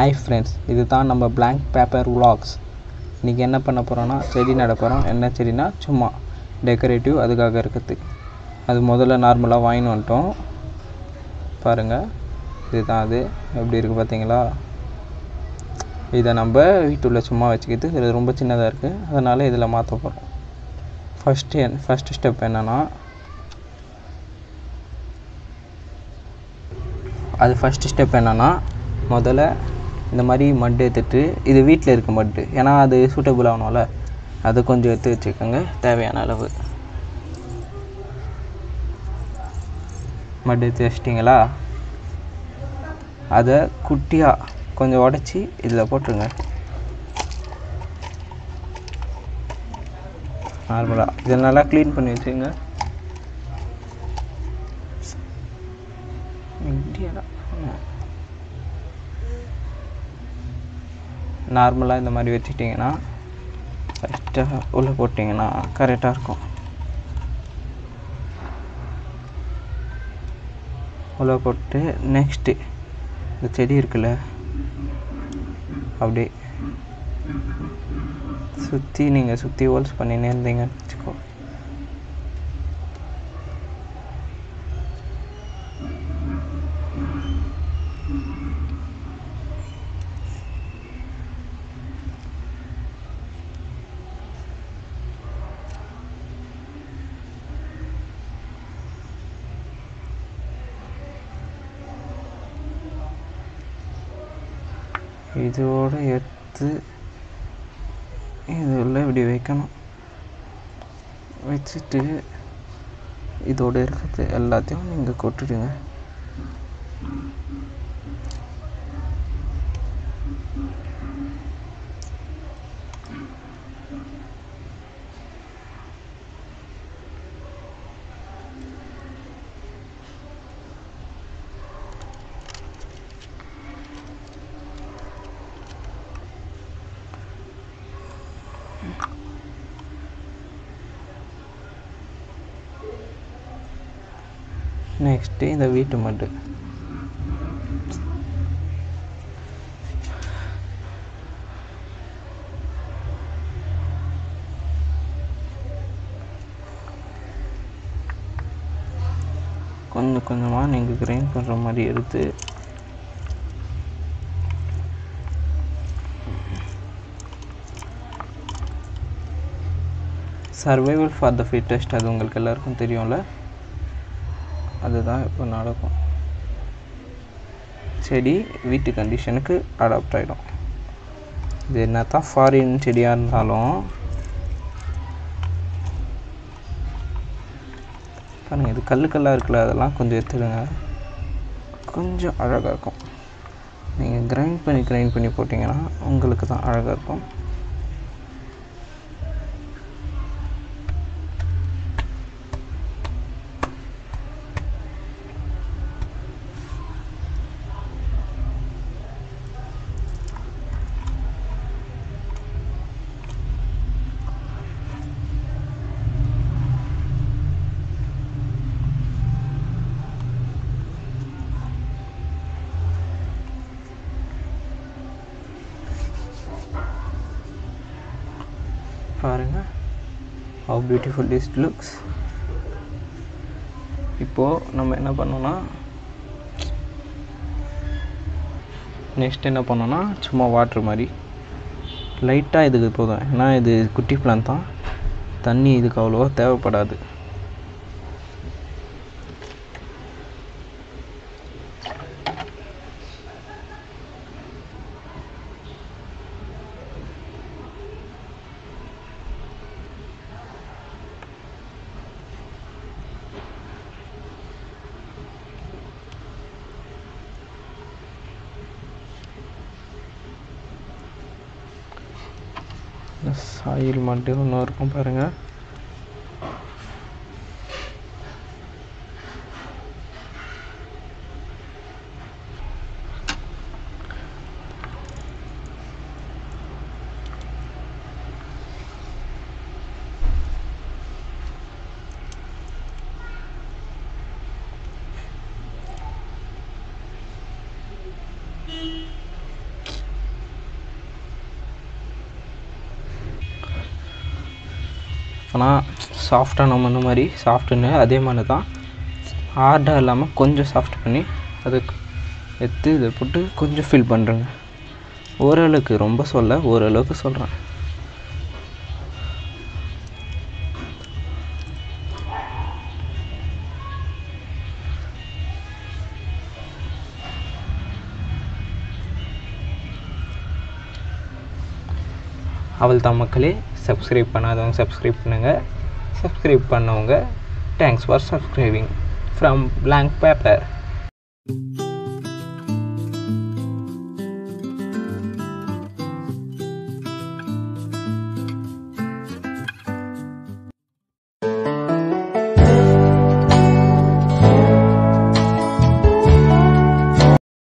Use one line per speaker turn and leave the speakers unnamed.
hi friends இது தான் நம்ம blank பேப்பர் vlogs இன்றைக்கி என்ன பண்ண போகிறோன்னா செடி நட போகிறோம் என்ன செடினா சும்மா டெக்கரேட்டிவ் அதுக்காக இருக்குது அது முதல்ல நார்மலாக வாங்கின்னு வந்துட்டோம் பாருங்கள் இதுதான் அது எப்படி இருக்குது பார்த்தீங்களா இதை நம்ம வீட்டுள்ள சும்மா வச்சுக்கிட்டு இது ரொம்ப சின்னதாக இருக்குது அதனால் இதில் மாற்ற போகிறோம் ஃபஸ்ட்டு என் ஃபஸ்ட்டு ஸ்டெப் என்னென்னா அது ஃபஸ்ட்டு ஸ்டெப் என்னென்னா முதல்ல இந்த மாதிரி மட்டு எடுத்துட்டு இது வீட்டில் இருக்க மட்டு ஏன்னா அது சூட்டபுள் ஆகணும்ல அதை கொஞ்சம் எடுத்து வச்சுக்கோங்க தேவையான அளவு மட்டு எடுத்து வச்சிட்டிங்களா அதை குட்டியாக கொஞ்சம் உடச்சி இதில் போட்டுருங்க நார்மலாக இதை நல்லா க்ளீன் பண்ணி வச்சுங்க நார்மலாக இந்த மாதிரி வச்சுட்டிங்கன்னா ஃபஸ்ட்டாக உள்ளே போட்டிங்கன்னா கரெக்டாக இருக்கும் உள்ளே போட்டு நெக்ஸ்ட்டு இந்த செடி இருக்குல்ல அப்படியே சுற்றி நீங்கள் சுற்றி ஹோல்ஸ் பண்ணினே இருந்தீங்கன்னு வச்சுக்கோ இதோட எடுத்து இது உள்ள இப்படி வைக்கணும் வச்சுட்டு இதோட இருக்கிறது எல்லாத்தையும் நீங்கள் கொட்டிடுங்க நெக்ஸ்ட்டு இந்த வீட்டு மட்டு கொஞ்சம் கொஞ்சமாக நீங்கள் கிரைண்ட் பண்ணுற மாதிரி எடுத்து சர்வைவல் ஃபார் த ஃபிட்டஸ்ட் அது உங்களுக்கு எல்லாருக்கும் தெரியும்ல அதுதான் இப்போ நடக்கும் செடி வீட்டு கண்டிஷனுக்கு அடாப்ட் ஆகிடும் இது என்ன தான் ஃபாரின் செடியாக இருந்தாலும் பாருங்கள் இது கல் கல்லாக இருக்குல்ல அதெல்லாம் கொஞ்சம் எடுத்துடுங்க கொஞ்சம் அழகாக இருக்கும் நீங்கள் கிரைண்ட் பண்ணி கிரைண்ட் பண்ணி போட்டிங்கன்னா உங்களுக்கு தான் அழகாக இருக்கும் பாருங்க ஹவு பியூட்டிஃபுல் திஸ் லுக்ஸ் இப்போது நம்ம என்ன பண்ணோம்னா நெக்ஸ்ட் என்ன பண்ணோம்னா சும்மா வாட்ரு மாதிரி லைட்டாக இதுக்கு போதும் ஏன்னா இது குட்டி பிளான் தான் தண்ணி இதுக்கு அவ்வளோவா தேவைப்படாது சாயில் மட்டும் ஒன்று இருக்கும் பாருங்கள் ஆனால் சாஃப்டாக நம்ம இந்த மாதிரி சாஃப்ட்டுன்னு அதே மாதிரி தான் ஹார்டாக இல்லாமல் கொஞ்சம் சாஃப்ட் பண்ணி அதுக்கு எடுத்து இதை போட்டு கொஞ்சம் ஃபில் பண்ணுறேங்க ஓரளவுக்கு ரொம்ப சொல்ல ஓரளவுக்கு சொல்கிறேன் அவள் தான் மக்களே சப்ஸ்கிரைப் பண்ணாதவங்க சப்ஸ்கிரைப் பண்ணுங்கள் சப்ஸ்கிரைப் பண்ணவங்க thanks for subscribing from blank paper